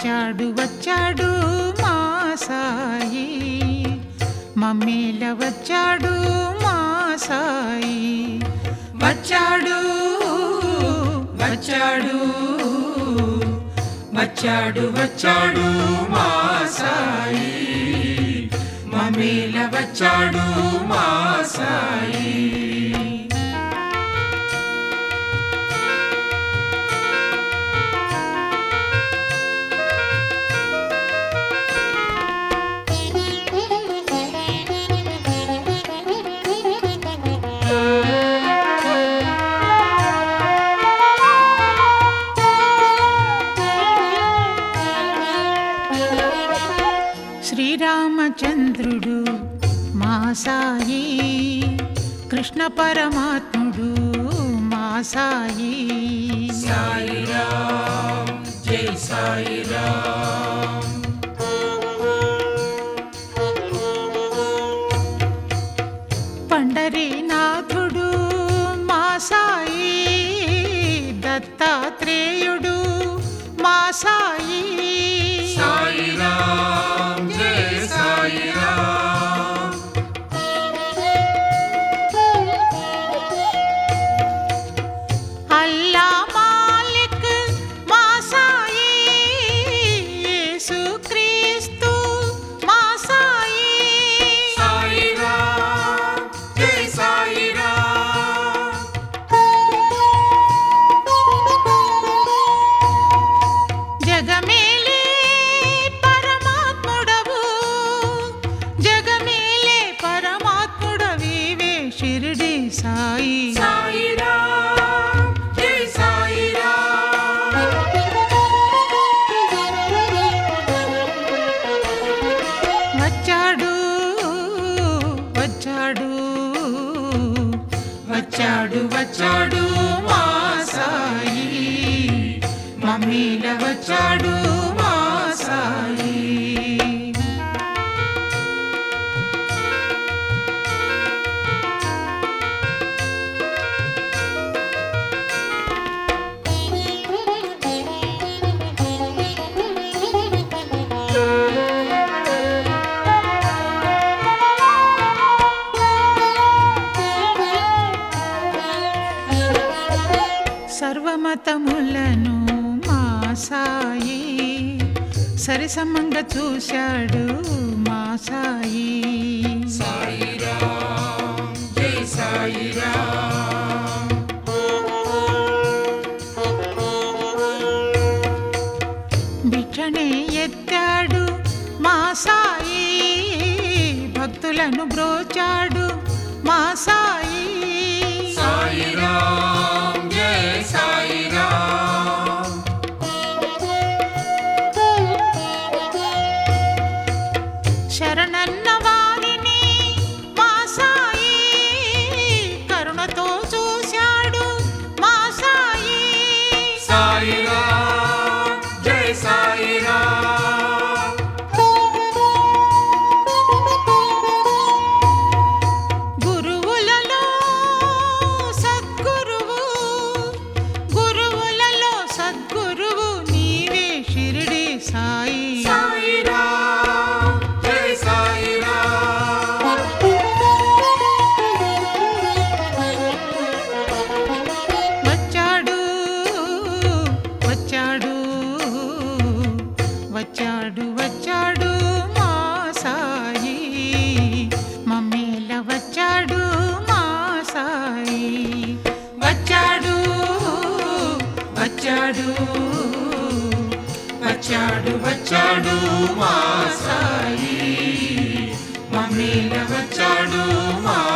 వచ్చాడు వచ్చాడు మా సాయి మమ్మీల వచ్చాడు మా సాయి వచ్చాడు వచ్చాడు వచ్చాడు వచ్చాడు మా సాయి మమ్మీల వచ్చాడు మా సాయి శ్రీరామచంద్రుడు మా సాయి కృష్ణ పరమాత్ముడు మా సాయి సాయిరామ్ జై సాయిరామ్ పండరీనాథుడు మా సాయి దత్తాత్రేయుడు మా సాయి సాయిరామ్ జై సాయిరామ్ అల్లా మాలిక్ మా సాయి యేసుక్రీస్తు మా సాయి సాయిరామ్ జై సాయిరామ్ జగమేలే పరమాత్ముడవు జగమేలే పరమాత్ముడవివే షిరిడి సాయి సాయిరామ్ జై సాయిరామ్ వచ్చాడు వచ్చాడు వచ్చాడు వచ్చాడు మా సాయి మమ్మీల వచ్చాడు మా సాయి సర్వమతములను మా సాయి సరిసమంగా చూశాడు మా సాయి సాయిరామ్ జై సాయిరామ్ భిక్షనే ఎత్తాడు మా సాయి భక్తులను బ్రోచాడు మా సాయి సాయిరామ్ జై సాయిరామ్ శరణన్న వారిని మా సాయి కరుణతో చూశాడు మా సాయి సాయిరామ్ జై సాయిరామ్ గురువులలో సద్గురువు గురువులలో సద్గురువు నీవే షిరిడి సాయి సాయిరామ్ జై సాయిరామ్ వచ్చాడు వచ్చాడు వచ్చాడు వచ్చాడు మా సాయి మమ్మీల వచ్చాడు మా సాయి వచ్చాడు వచ్చాడు వచ్చాడు వచ్చాడు మా సాయి మమ్మీల వచ్చాడు మా